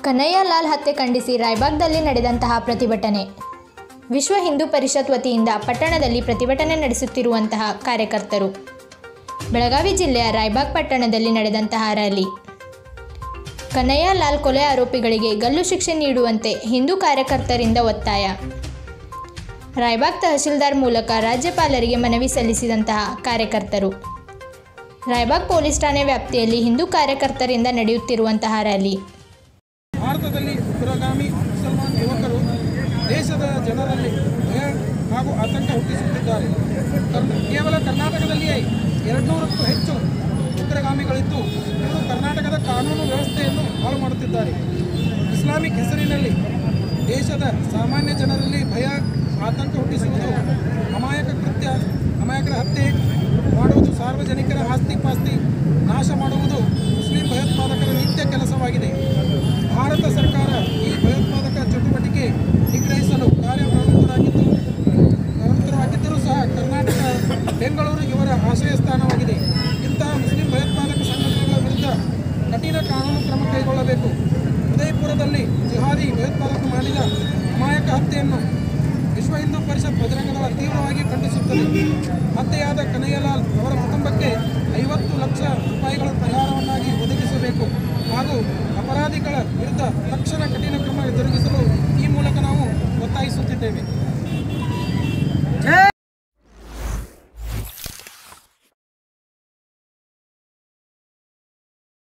ಕನ್ನಯ್ಯಲಾಲ್ ಹತ್ಯೆ ಖಂಡಿಸಿ ರಾಯಬಾಗ್ದಲ್ಲಿ ನಡೆದಂತಹ ಪ್ರತಿಭಟನೆ ವಿಶ್ವ ಹಿಂದೂ ಪರಿಷತ್ ವತಿಯಿಂದ ಪಟ್ಟಣದಲ್ಲಿ ಪ್ರತಿಭಟನೆ ನಡೆಸುತ್ತಿರುವಂತಹ ಕಾರ್ಯಕರ್ತರು ಬೆಳಗಾವಿ ಜಿಲ್ಲೆಯ ರಾಯಬಾಗ್ ಪಟ್ಟಣದಲ್ಲಿ ನಡೆದಂತಹ ರ್ಯಾಲಿ ಕನ್ನಯ್ಯಲಾಲ್ ಕೊಲೆ ಆರೋಪಿಗಳಿಗೆ ಗಲ್ಲು ಶಿಕ್ಷೆ ನೀಡುವಂತೆ ಹಿಂದೂ ಕಾರ್ಯಕರ್ತರಿಂದ ಒತ್ತಾಯ ರಾಯಬಾಗ್ ತಹಶೀಲ್ದಾರ್ ಮೂಲಕ ರಾಜ್ಯಪಾಲರಿಗೆ ಮನವಿ ಸಲ್ಲಿಸಿದಂತಹ ಕಾರ್ಯಕರ್ತರು ರಾಯಬಾಗ್ ಪೊಲೀಸ್ ಠಾಣೆ ವ್ಯಾಪ್ತಿಯಲ್ಲಿ ಹಿಂದೂ ಕಾರ್ಯಕರ್ತರಿಂದ ನಡೆಯುತ್ತಿರುವಂತಹ ರ್ಯಾಲಿ ಭಾರತದಲ್ಲಿ ಪುರೋಗಾಮಿ ಮುಸಲ್ಮಾನ್ ಯುವಕರು ದೇಶದ ಜನರಲ್ಲಿ ಭಯ ಹಾಗೂ ಆತಂಕ ಹುಟ್ಟಿಸುತ್ತಿದ್ದಾರೆ ಕರ್ನ- ಕೇವಲ ಕರ್ನಾಟಕದಲ್ಲಿಯೇ ಎರಡುನೂರಕ್ಕೂ ಹೆಚ್ಚು ಉಗ್ರಗಾಮಿಗಳಿದ್ದು ಇವರು ಕರ್ನಾಟಕದ ಕಾನೂನು ವ್ಯವಸ್ಥೆಯನ್ನು ಹಾಳು ಮಾಡುತ್ತಿದ್ದಾರೆ ಇಸ್ಲಾಮಿಕ್ ಹೆಸರಿನಲ್ಲಿ ದೇಶದ ಸಾಮಾನ್ಯ ಜನರಲ್ಲಿ ಭಯ ಆತಂಕ ಹುಟ್ಟಿಸುವುದು ಅಮಾಯಕ ಕೃತ್ಯ ಅಮಾಯಕರ ಹತ್ಯೆ ಮಾಡುವುದು ಸಾರ್ವಜನಿಕರ ಆಸ್ತಿ ಪಾಸ್ತಿ ನಾಶ ಮಾಡುವುದು ಮುಸ್ಲಿಂ ಭಯೋತ್ಪಾದಕರ ನಿತ್ಯ ಕೆಲಸವಾಗಿದೆ ಭಾರತ ಸರ್ಕಾರ ಈ ಭಯೋತ್ಪಾದಕ ಚಟುವಟಿಕೆ ನಿಗ್ರಹಿಸಲು ಕಾರ್ಯಪ್ರವೃತ್ತರಾಗಿದ್ದು ಪ್ರವೃತ್ತರಾಗಿದ್ದರೂ ಸಹ ಕರ್ನಾಟಕ ಬೆಂಗಳೂರು ಇವರ ಆಶ್ರಯ ಸ್ಥಾನವಾಗಿದೆ ಇಂತಹ ಮುಸ್ಲಿಂ ಭಯೋತ್ಪಾದಕ ಸಂಘಟನೆಗಳ ವಿರುದ್ಧ ಕಠಿಣ ಕಾನೂನು ಕ್ರಮ ಕೈಗೊಳ್ಳಬೇಕು ಉದಯಪುರದಲ್ಲಿ ಜಿಹಾದಿ ಭಯೋತ್ಪಾದಕ ಮಾಡಿದ ಅಮಾಯಕ ಹತ್ಯೆಯನ್ನು ವಿಶ್ವ ಹಿಂದೂ ಪರಿಷತ್ ಬಜರಂಗದಳ ತೀವ್ರವಾಗಿ ಖಂಡಿಸುತ್ತದೆ ಹತ್ಯೆಯಾದ ಕನಯ್ಯಲಾಲ್ ಅವರ ಕುಟುಂಬಕ್ಕೆ ಐವತ್ತು ಲಕ್ಷ ರೂಪಾಯಿಗಳ ಪರಿಹಾರವನ್ನಾಗಿ ಒದಗಿಸಬೇಕು ಹಾಗೂ ಅಪರಾಧಿಗಳ ವಿರುದ್ಧ ತಕ್ಷಣ ಕಠಿಣ ಕ್ರಮ ಜರುಗಿಸಲು ಈ ಮೂಲಕ ನಾವು ಒತ್ತಾಯಿಸುತ್ತಿದ್ದೇವೆ